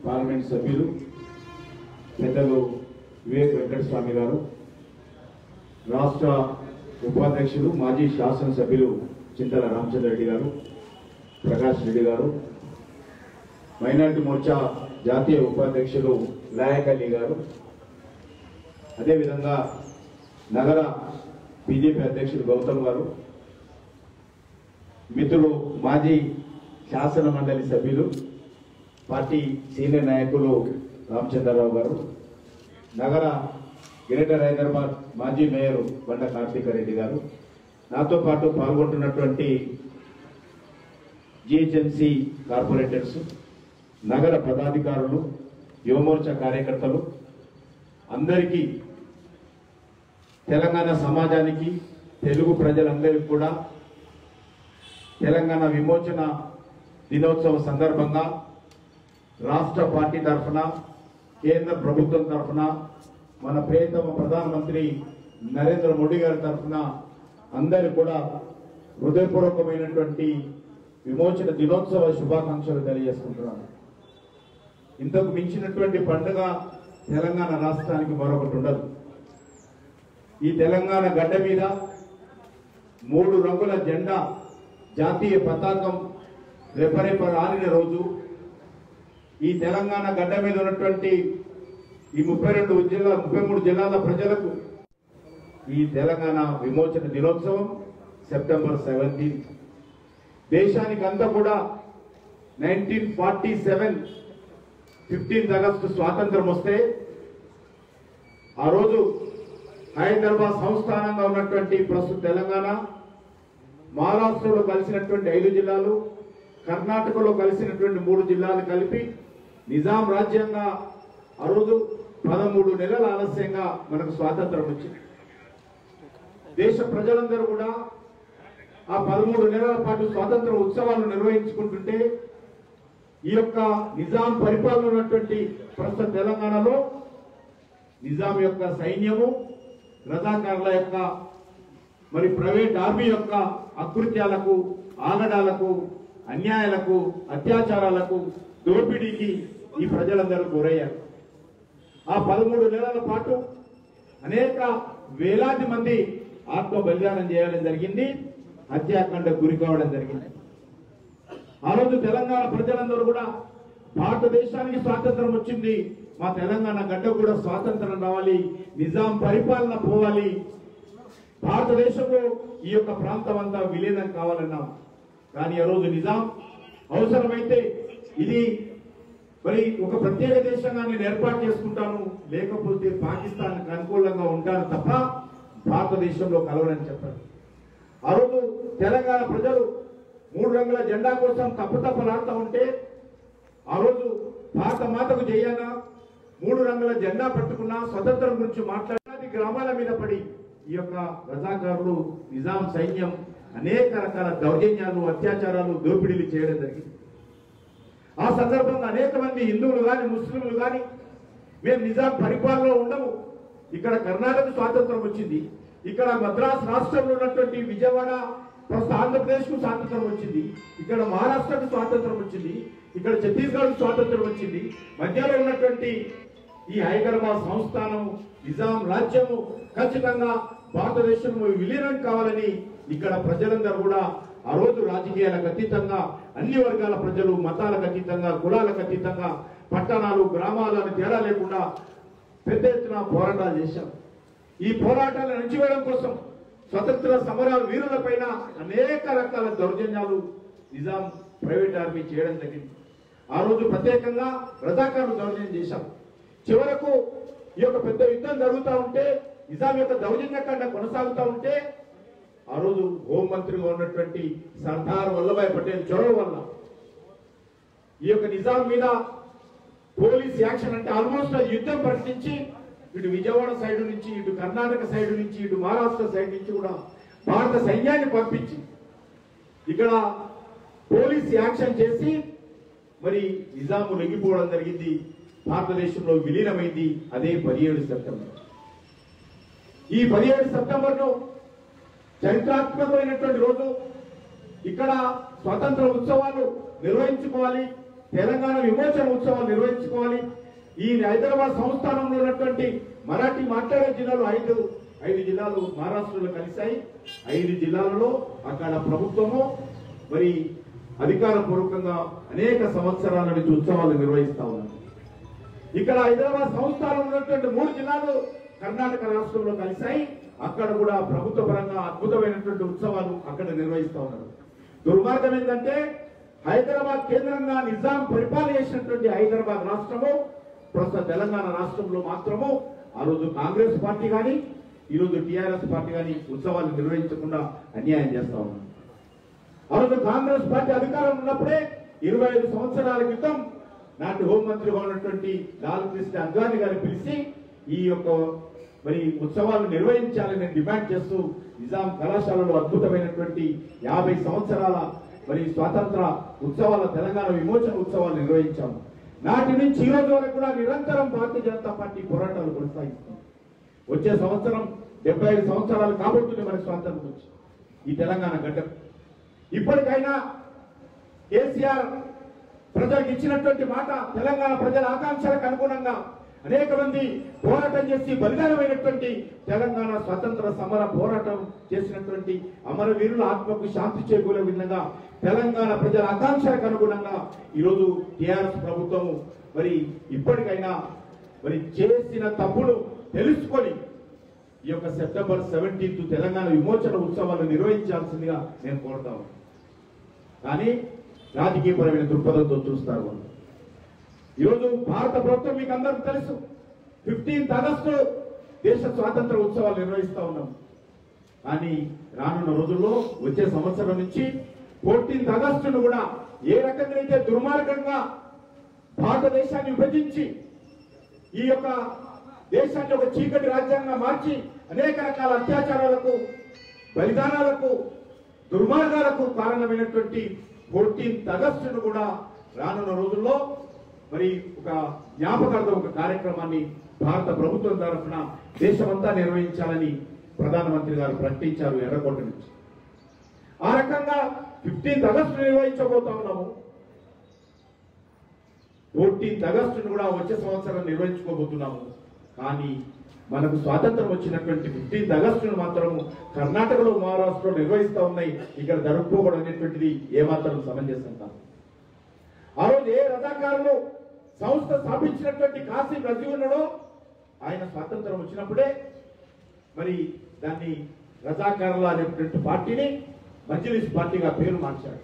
Parliament సభ్యులు పెద్దలు వివేక్ వెంకటస్వామి గారు రాష్ట్ర ఉపాధ్యక్షులు మాజీ శాసనసభ్యులు చింతల రామచంద్ర రెడ్డి గారు ప్రకాష్ రెడ్డి గారు మైనార్టీ మోర్చా జాతీయ ఉపాధ్యక్షులు లాయక్ అలీ గారు అదేవిధంగా నగర బీజేపీ అధ్యక్షులు గౌతమ్ గారు మిత్రులు మాజీ శాసన మండలి సభ్యులు పార్టీ సీనియర్ నాయకులు రామచంద్రరావు గారు నగర గ్రేటర్ హైదరాబాద్ మాజీ మేయర్ బండ కార్తీక రెడ్డి గారు నాతో పాటు పాల్గొంటున్నటువంటి జిహెచ్ఎంసి కార్పొరేటర్స్ నగర పదాధికారులు యువమోర్చా కార్యకర్తలు అందరికీ తెలంగాణ సమాజానికి తెలుగు ప్రజలందరికీ కూడా తెలంగాణ విమోచన దినోత్సవం సందర్భంగా రాష్ట్ర పార్టీ తరఫున కేంద్ర ప్రభుత్వం తరఫున మన ప్రియతమ ప్రధానమంత్రి నరేంద్ర మోడీ గారి తరఫున అందరు కూడా హృదయపూర్వకమైనటువంటి విమోచన దినోత్సవ శుభాకాంక్షలు తెలియజేసుకుంటున్నాను ఇంతకు మించినటువంటి పండుగ తెలంగాణ రాష్ట్రానికి మరొకటి ఉండదు ఈ తెలంగాణ గడ్డ మీద మూడు రంగుల జెండా జాతీయ పతాకం రెపరెప రాలిన రోజు ఈ తెలంగాణ గడ్డ మీద ఉన్నటువంటి ఈ ముప్పై రెండు జిల్లా ముప్పై మూడు జిల్లాల ప్రజలకు ఈ తెలంగాణ విమోచన దినోత్సవం సెప్టెంబర్ సెవెంటీన్త్ దేశానికి అంతా కూడా nineteen forty seven fifteenth August స్వాతంత్రం వస్తే ఆ రోజు హైదరాబాద్ సంస్థానంగా ఉన్నటువంటి ప్రస్తుత తెలంగాణ మహారాష్ట్రలో కలిసినటువంటి ఐదు జిల్లాలు కర్ణాటకలో కలిసినటువంటి మూడు జిల్లాలు కలిపి నిజాం రాజ్యంగా ఆ రోజు పదమూడు నెలల ఆలస్యంగా మనకు స్వాతంత్రం వచ్చింది దేశ ప్రజలందరూ కూడా ఆ పదమూడు నెలల పాటు స్వాతంత్ర ఉత్సవాలు నిర్వహించుకుంటుంటే ఈ యొక్క నిజాం పరిపాలన ఉన్నటువంటి ప్రస్తుత తెలంగాణలో నిజాం యొక్క సైన్యము రజాకారుల యొక్క మరి ప్రైవేట్ ఆర్మీ యొక్క అకృత్యాలకు ఆగడాలకు అన్యాయాలకు అత్యాచారాలకు దోపిడీకి ఈ ప్రజలందరూ గురయ్యారు ఆ పదమూడు నెలల పాటు అనేక వేలాది మంది ఆత్మ బలిదానం చేయడం జరిగింది హత్యాకాండ గురి కావడం జరిగింది ఆ రోజు తెలంగాణ ప్రజలందరూ కూడా భారతదేశానికి స్వాతంత్రం వచ్చింది మా తెలంగాణ గడ్డ కూడా స్వాతంత్రం రావాలి నిజాం పరిపాలన పోవాలి భారతదేశంలో ఈ యొక్క ప్రాంతం అంతా విలీనం కావాలన్నాం కానీ ఆ రోజు నిజాం అవసరమైతే ఇది మరి ఒక ప్రత్యేక దేశంగా నేను ఏర్పాటు చేసుకుంటాను లేకపోతే పాకిస్తాన్కి అనుకూలంగా ఉంటాను తప్ప భారతదేశంలో కలవనని చెప్పారు ఆ రోజు తెలంగాణ ప్రజలు మూడు రంగుల జెండా కోసం తప్పతప్పలాడుతూ ఉంటే ఆ రోజు భారత మాతకు జయాన మూడు రంగుల జెండా పట్టుకున్న స్వతంత్రం గురించి మాట్లాడాది గ్రామాల మీద పడి ఈ యొక్క రజాకారులు నిజాం సైన్యం అనేక రకాల దౌర్జన్యాలు అత్యాచారాలు దోపిడీలు చేయడం జరిగింది ఆ సందర్భంగా అనేక మంది హిందువులు కానీ ముస్లింలు కానీ మేము నిజాం పరిపాలనలో ఉండము ఇక్కడ కర్ణాటక స్వాతంత్రం వచ్చింది ఇక్కడ మద్రాస్ రాష్ట్రంలో ఉన్నటువంటి విజయవాడ ప్రస్తుత ఆంధ్రప్రదేశ్ కు స్వాతంత్రం వచ్చింది ఇక్కడ మహారాష్ట్రకు స్వాతంత్రం వచ్చింది ఇక్కడ ఛత్తీస్గఢ్ స్వాతంత్రం వచ్చింది మధ్యలో ఉన్నటువంటి ఈ హైదరాబాద్ సంస్థానం నిజాం రాజ్యము ఖచ్చితంగా భారతదేశంలో విలీనం కావాలని ఇక్కడ ప్రజలందరూ కూడా ఆ రోజు రాజకీయాలకు అతీతంగా అన్ని వర్గాల ప్రజలు మతాలకు అతీతంగా కులాలకు అతీతంగా పట్టణాలు గ్రామాలను తేడా లేకుండా పెద్ద ఎత్తున పోరాటాలు చేశాం ఈ పోరాటాలను అణచివేయడం కోసం స్వతంత్ర సమరాల వీరులపైన అనేక రకాల దౌర్జన్యాలు నిజాం ప్రైవేట్ ఆర్మీ చేయడం జరిగింది ఆ రోజు ప్రత్యేకంగా రజాకారులు దౌర్జన్యం చేశాం చివరకు ఈ యొక్క పెద్ద యుద్ధం జరుగుతూ ఉంటే నిజాం యొక్క దౌర్జన్యకాండ కొనసాగుతూ ఉంటే ఆ రోజు హోంమంత్రిగా ఉన్నటువంటి సర్దార్ వల్లభాయ్ పటేల్ చొరవ వల్ల ఈ యొక్క నిజాం మీద పోలీస్ యాక్షన్ అంటే ఆల్మోస్ట్ అది యుద్ధం ప్రకటించి ఇటు విజయవాడ సైడ్ నుంచి ఇటు కర్ణాటక సైడ్ నుంచి ఇటు మహారాష్ట్ర సైడ్ నుంచి కూడా భారత సైన్యాన్ని పంపించి ఇక్కడ పోలీస్ యాక్షన్ చేసి మరి నిజాము లొంగిపోవడం జరిగింది భారతదేశంలో విలీనమైంది అదే పదిహేడు సెప్టెంబర్ ఈ పదిహేడు సెప్టెంబర్ను చరిత్రాత్మకమైనటువంటి రోజు ఇక్కడ స్వాతంత్ర ఉత్సవాలు నిర్వహించుకోవాలి తెలంగాణ విమోచన ఉత్సవాలు నిర్వహించుకోవాలి ఈ హైదరాబాద్ సంస్థానంలో ఉన్నటువంటి మరాఠీ మాట్లాడే జిల్లాలు ఐదు ఐదు జిల్లాలు మహారాష్ట్రలో కలిశాయి ఐదు జిల్లాలలో అక్కడ ప్రభుత్వము మరి అధికారపూర్వకంగా అనేక సంవత్సరాల నుంచి ఉత్సవాలు నిర్వహిస్తా ఉన్నారు ఇక్కడ హైదరాబాద్ సంస్థానం ఉన్నటువంటి మూడు జిల్లాలు కర్ణాటక రాష్ట్రంలో కలిశాయి అక్కడ కూడా ప్రభుత్వ పరంగా అద్భుతమైనటువంటి ఉత్సవాలు అక్కడ నిర్వహిస్తా ఉన్నారు దుర్మార్గం ఏంటంటే హైదరాబాద్ కేంద్రంగా నిజాం పరిపాలన చేసినటువంటి హైదరాబాద్ రాష్ట్రము ప్రస్తుత తెలంగాణ రాష్ట్రంలో మాత్రము ఆ రోజు కాంగ్రెస్ పార్టీ కానీ ఈ రోజు టిఆర్ఎస్ పార్టీ కానీ ఉత్సవాలు నిర్వహించకుండా అన్యాయం చేస్తా ఉన్నారు ఆ రోజు కాంగ్రెస్ పార్టీ అధికారం ఉన్నప్పుడే ఇరవై ఐదు సంవత్సరాల క్రితం నాటి హోంమంత్రిగా ఉన్నటువంటి లాల్ కృష్ణ అద్వాని గారిని పిలిచి ఈ యొక్క మరి ఉత్సవాలు నిర్వహించాలని డిమాండ్ చేస్తూ నిజాం కళాశాలలో అద్భుతమైనటువంటి యాభై సంవత్సరాల మరి స్వాతంత్ర ఉత్సవాల తెలంగాణ విమోచన ఉత్సవాలు నిర్వహించాము నాటి నుంచి ఈ రోజు వరకు కూడా నిరంతరం భారతీయ జనతా పార్టీ పోరాటాలు కొనసాగిస్తుంది వచ్చే సంవత్సరం డెబ్బై ఐదు సంవత్సరాలు కాబోతుంది మన స్వాతంత్రం నుంచి ఈ తెలంగాణ గడ్డ ఇప్పటికైనా కేసీఆర్ ప్రజలకు ఇచ్చినటువంటి మాట తెలంగాణ ప్రజల ఆకాంక్షలకు అనుగుణంగా అనేక మంది పోరాటం చేసి బలిదానమైనటువంటి తెలంగాణ స్వతంత్ర సమర పోరాటం చేసినటువంటి అమరవీరుల ఆత్మకు శాంతి చేకూరే విధంగా తెలంగాణ ప్రజల ఆకాంక్షలకు అనుగుణంగా ఈరోజు టిఆర్ఎస్ ప్రభుత్వము మరి ఇప్పటికైనా మరి చేసిన తప్పులు తెలుసుకొని ఈ యొక్క సెప్టెంబర్ సెవెంటీన్త్ తెలంగాణ విమోచన ఉత్సవాలు నిర్వహించాల్సిందిగా నేను కోరుతాను కానీ రాజకీయపరమైన దృక్పథంతో చూస్తారు వాళ్ళు. ఈరోజు భారత ప్రభుత్వం మీకు అందరికీ తెలుసు ఫిఫ్టీన్త్ ఆగస్టు దేశ స్వాతంత్ర ఉత్సవాలు నిర్వహిస్తా ఉన్నాం కానీ రానున్న రోజుల్లో వచ్చే సంవత్సరం నుంచి ఫోర్టీన్త్ ఆగస్టును కూడా ఏ రకంగా అయితే దుర్మార్గంగా భారతదేశాన్ని విభజించి ఈ యొక్క దేశాన్ని ఒక చీకటి రాజ్యాంగంగా మార్చి అనేక రకాల అత్యాచారాలకు బలిదానాలకు దుర్మార్గాలకు కారణమైనటువంటి ఫోర్టీన్త్ ఆగస్టును కూడా రానున్న రోజుల్లో మరి ఒక జ్ఞాపకార్థం ఒక కార్యక్రమాన్ని భారత ప్రభుత్వం తరఫున దేశమంతా నిర్వహించాలని ప్రధానమంత్రి గారు ప్రకటించారు ఎర్రకోట నుంచి ఆ రకంగా ఫిఫ్టీన్త్ ఆగస్టు నిర్వహించబోతా ఉన్నాము ఫోర్టీన్త్ ఆగస్టును కూడా వచ్చే సంవత్సరం నిర్వహించుకోబోతున్నాము కానీ మనకు స్వాతంత్రం వచ్చినటువంటి ఫిఫ్టీన్త్ ఆగస్టును మాత్రం కర్ణాటకలో మహారాష్ట్రలో నిర్వహిస్తా ఉన్నాయి ఇక్కడ జరుపుకోవడం అనేటువంటిది ఏమాత్రం సమంజసం కాదు ఆ రోజు ఏ రథాకారులు సంస్థ స్థాపించినటువంటి కాశీ రజీ ఉన్నాడో ఆయన స్వాతంత్రం వచ్చినప్పుడే మరి దాన్ని రజాకారుల అనేటువంటి పార్టీని మజ్లిస్ పార్టీగా పేరు మార్చాడు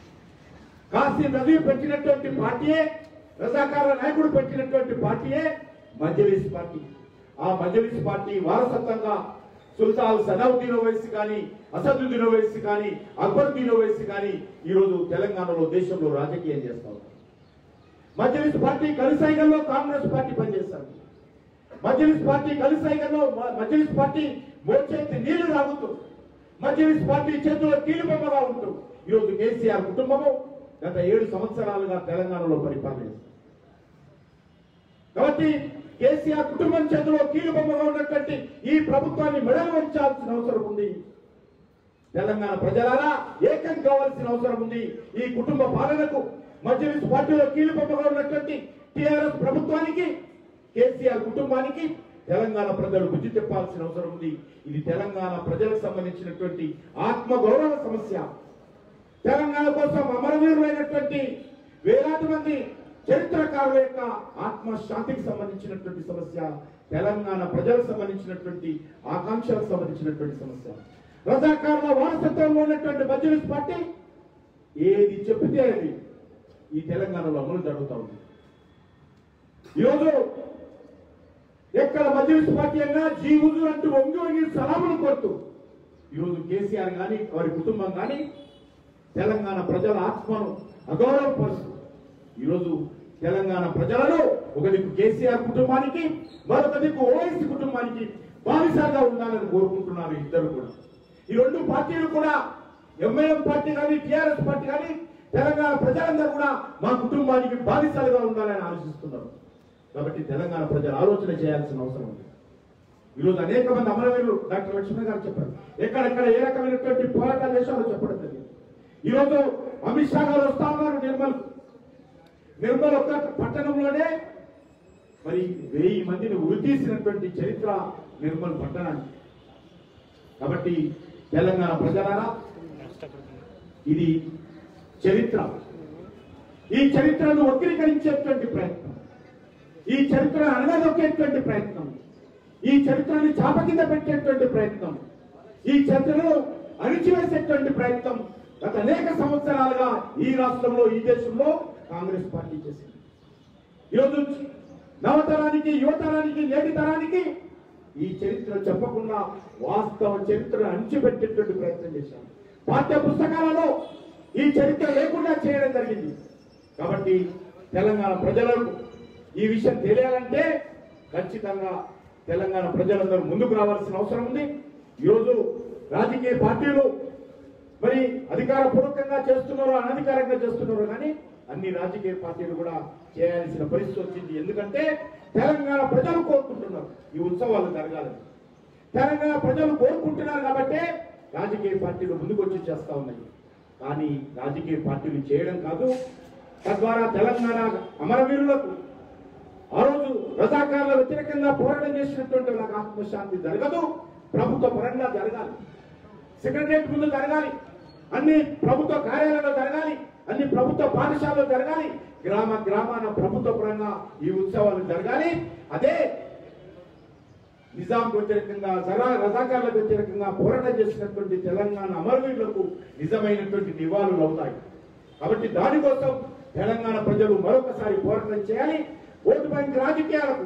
కాశీ రజీ పెట్టినటువంటి పార్టీయే రజాకారుల నాయకుడు పెట్టినటువంటి పార్టీయే మజ్లిస్ పార్టీ ఆ మజ్లిస్ పార్టీ వారసత్వంగా సుల్తాన్ సనౌద్దీన్ ఓవైసీ కానీ అసదుద్దీన్ ఓవైసీ కానీ అక్బరుద్దీన్ ఓవైసీ కానీ ఈ రోజు తెలంగాణలో దేశంలో రాజకీయం చేస్తా ఉన్నారు మజ్లిస్ పార్టీ కలిసైగల్లో కాంగ్రెస్ పార్టీ పనిచేస్తారు మజ్లిస్ పార్టీ కలిసైగల్లో మ- మజ్లిస్ పార్టీ మోచేతి నీళ్లు తాగుతూ మజ్లిస్ పార్టీ చేతుల్లో కీలుబొమ్మగా ఉంటూ ఈరోజు కేసీఆర్ కుటుంబము గత ఏడు సంవత్సరాలుగా తెలంగాణలో పరిపాలన చేస్తుంది కాబట్టి కేసీఆర్ కుటుంబం చేతిలో కీలుబొమ్మగా ఉన్నటువంటి ఈ ప్రభుత్వాన్ని మెడలు వంచాల్సిన అవసరం ఉంది తెలంగాణ ప్రజలారా ఏకం కావాల్సిన అవసరం ఉంది ఈ కుటుంబ పాలనకు మజ్లిస్ పార్టీలో కీలుబొమ్మగా ఉన్నటువంటి టిఆర్ఎస్ ప్రభుత్వానికి కేసీఆర్ కుటుంబానికి తెలంగాణ ప్రజలు బుద్ధి చెప్పాల్సిన అవసరం ఉంది ఇది తెలంగాణ ప్రజలకు సంబంధించినటువంటి ఆత్మ గౌరవ సమస్య తెలంగాణ కోసం అమరవీరులైనటువంటి వేలాది మంది చరిత్రకారుల యొక్క ఆత్మశాంతికి సంబంధించినటువంటి సమస్య తెలంగాణ ప్రజలకు సంబంధించినటువంటి ఆకాంక్షలకు సంబంధించినటువంటి సమస్య రజాకారుల వారసత్వంలో ఉన్నటువంటి మజ్లిస్ పార్టీ ఏది చెప్తే అది ఈ తెలంగాణలో అమలు జరుగుతా ఉంది ఈరోజు ఎక్కడ మజ్లిస్ పార్టీ అయినా జీవులు అంటూ వంగి వంగి సలాములు కోరుతూ ఈరోజు కేసీఆర్ కానీ వారి కుటుంబం కానీ తెలంగాణ ప్రజల ఆత్మను అగౌరవపరుస్తూ ఈరోజు తెలంగాణ ప్రజలను ఒక దిక్కు కేసీఆర్ కుటుంబానికి మరొక దిక్కు ఓవైసీ కుటుంబానికి బానిసగా ఉండాలని కోరుకుంటున్నారు ఇద్దరు కూడా ఈ రెండు పార్టీలు కూడా ఎంఐఎం పార్టీ కానీ టిఆర్ఎస్ పార్టీ కానీ తెలంగాణ ప్రజలందరూ కూడా మా కుటుంబానికి బానిసలుగా ఉండాలని ఆలోచిస్తున్నారు కాబట్టి తెలంగాణ ప్రజలు ఆలోచన చేయాల్సిన అవసరం ఉంది ఈరోజు అనేక మంది అమరవీరులు డాక్టర్ లక్ష్మణ్ గారు చెప్పారు ఎక్కడెక్కడ ఏ రకమైనటువంటి పోరాటాలు చేశారో చెప్పడం జరిగింది ఈరోజు అమిత్ షా గారు వస్తా ఉన్నారు నిర్మల్ నిర్మల్ ఒక్క పట్టణంలోనే మరి వెయ్యి మందిని ఉరితీసినటువంటి చరిత్ర నిర్మల్ పట్టణానికి కాబట్టి తెలంగాణ ప్రజలారా ఇది చరిత్ర ఈ చరిత్రను వక్రీకరించేటువంటి ప్రయత్నం ఈ చరిత్రను అనగదొక్కేటువంటి ప్రయత్నం ఈ చరిత్రని చాప కింద పెట్టేటువంటి ప్రయత్నం ఈ చరిత్రను అణిచివేసేటువంటి ప్రయత్నం గత అనేక సంవత్సరాలుగా ఈ రాష్ట్రంలో ఈ దేశంలో కాంగ్రెస్ పార్టీ చేసింది ఈరోజు నవతరానికి యువతరానికి నేటి తరానికి ఈ చరిత్ర చెప్పకుండా వాస్తవ చరిత్రను అణిచిపెట్టేటువంటి ప్రయత్నం చేశాం పాఠ్య పుస్తకాలలో ఈ చరిత్ర లేకుండా చేయడం జరిగింది కాబట్టి తెలంగాణ ప్రజలకు ఈ విషయం తెలియాలంటే ఖచ్చితంగా తెలంగాణ ప్రజలందరూ ముందుకు రావాల్సిన అవసరం ఉంది ఈరోజు రాజకీయ పార్టీలు మరి అధికారపూర్వకంగా చేస్తున్నారో అనధికారంగా చేస్తున్నారో కానీ అన్ని రాజకీయ పార్టీలు కూడా చేయాల్సిన పరిస్థితి వచ్చింది ఎందుకంటే తెలంగాణ ప్రజలు కోరుకుంటున్నారు ఈ ఉత్సవాలు జరగాలని తెలంగాణ ప్రజలు కోరుకుంటున్నారు కాబట్టి రాజకీయ పార్టీలు ముందుకు వచ్చి చేస్తా ఉన్నాయి కానీ రాజకీయ పార్టీలు చేయడం కాదు తద్వారా తెలంగాణ అమరవీరులకు ఆ రోజు రజాకారుల వ్యతిరేకంగా పోరాటం చేసినటువంటి వాళ్ళకి ఆత్మశాంతి జరగదు ప్రభుత్వ పరంగా జరగాలి సెక్రటరియట్ ముందు జరగాలి అన్ని ప్రభుత్వ కార్యాలయాల్లో జరగాలి అన్ని ప్రభుత్వ పాఠశాలలో జరగాలి గ్రామ గ్రామాన ప్రభుత్వ పరంగా ఈ ఉత్సవాలు జరగాలి అదే నిజాం వ్యతిరేకంగా జరా రజాకారులకు వ్యతిరేకంగా పోరాటం చేసినటువంటి తెలంగాణ అమరవీరులకు నిజమైనటువంటి నివాళులు అవుతాయి కాబట్టి దానికోసం తెలంగాణ ప్రజలు మరొకసారి పోరాటం చేయాలి ఓటు బ్యాంక్ రాజకీయాలకు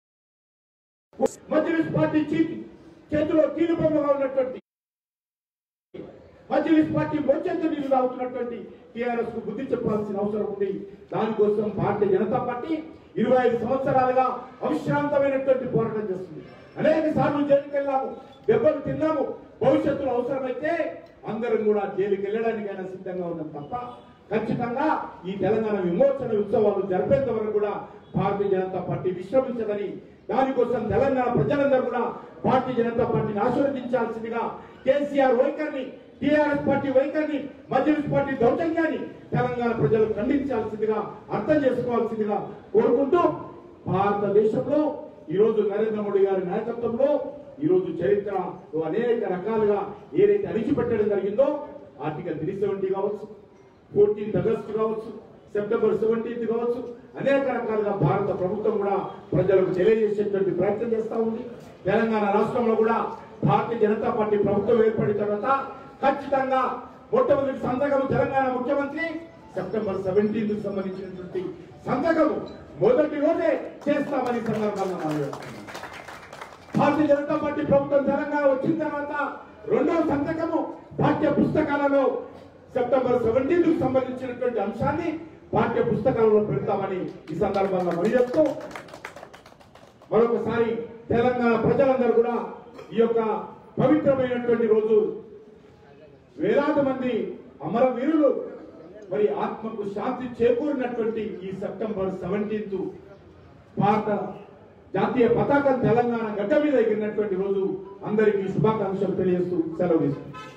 మజ్లిస్ పార్టీ చీఫ్ చేతిలో కీలుబొమ్మగా ఉన్నటువంటి మజ్లిస్ పార్టీ మోచేత నీళ్లు తాగుతున్నటువంటి టీఆర్ఎస్ కు బుద్ధి చెప్పాల్సిన అవసరం ఉంది దానికోసం భారతీయ జనతా పార్టీ ఇరవై ఐదు సంవత్సరాలుగా అవిశ్రాంతమైనటువంటి పోరాటం చేస్తుంది అనేక సార్లు జైలుకి వెళ్ళాము దెబ్బలు తిన్నాము భవిష్యత్తులో అవసరమైతే అందరం కూడా జైలుకి వెళ్ళడానికైనా సిద్ధంగా ఉన్నాం తప్ప ఖచ్చితంగా ఈ తెలంగాణ విమోచన ఉత్సవాలు జరిపేంత వరకు కూడా భారతీయ జనతా పార్టీ విశ్రమించదని దానికోసం తెలంగాణ ప్రజలందరూ కూడా భారతీయ జనతా పార్టీని ఆశీర్వదించాల్సిందిగా కేసీఆర్ వైఖరిని టీఆర్ఎస్ పార్టీ వైఖరిని మజ్లిస్ పార్టీ దౌర్జన్యాన్ని తెలంగాణ ప్రజలు ఖండించాల్సిందిగా అర్థం చేసుకోవాల్సిందిగా కోరుకుంటూ భారతదేశంలో ఈ రోజు నరేంద్ర మోడీ గారి నాయకత్వంలో ఈ రోజు చరిత్ర అనేక రకాలుగా ఏదైతే అణిచిపెట్టడం జరిగిందో ఆర్టికల్ త్రీ సెవెంటీ కావచ్చు ఫోర్టీన్త్ ఆగస్ట్ కావచ్చు సెప్టెంబర్ సెవెంటీన్త్ కావచ్చు అనేక రకాలుగా భారత ప్రభుత్వం కూడా ప్రజలకు తెలియజేసేటువంటి ప్రయత్నం చేస్తా ఉంది తెలంగాణ రాష్ట్రంలో కూడా భారతీయ జనతా పార్టీ ప్రభుత్వం ఏర్పడిన తర్వాత ఖచ్చితంగా మొట్టమొదటి సంతకం తెలంగాణ ముఖ్యమంత్రి సెప్టెంబర్ సెవెంటీన్త్ సంబంధించినటువంటి సంతకం మొదటి రోజే చేస్తామని సందర్భంగా మనం చేస్తున్నాం భారతీయ జనతా పార్టీ ప్రభుత్వం తెలంగాణ వచ్చిన తర్వాత రెండవ సంతకము పాఠ్య పుస్తకాలలో సెప్టెంబర్ సెవెంటీన్త్ సంబంధించినటువంటి అంశాన్ని పాఠ్య పుస్తకాలలో పెడతామని ఈ సందర్భంగా మరి చెప్తూ మరొకసారి తెలంగాణ ప్రజలందరూ కూడా ఈ యొక్క పవిత్రమైనటువంటి రోజు వేలాది మంది అమరవీరులు మరి ఆత్మకు శాంతి చేకూరినటువంటి ఈ సెప్టెంబర్ సెవెంటీన్త్ భారత జాతీయ పతాకం తెలంగాణ గడ్డ మీద ఎగిరినటువంటి రోజు అందరికీ శుభాకాంక్షలు తెలియజేస్తూ సెలవు తీసుకుంటాం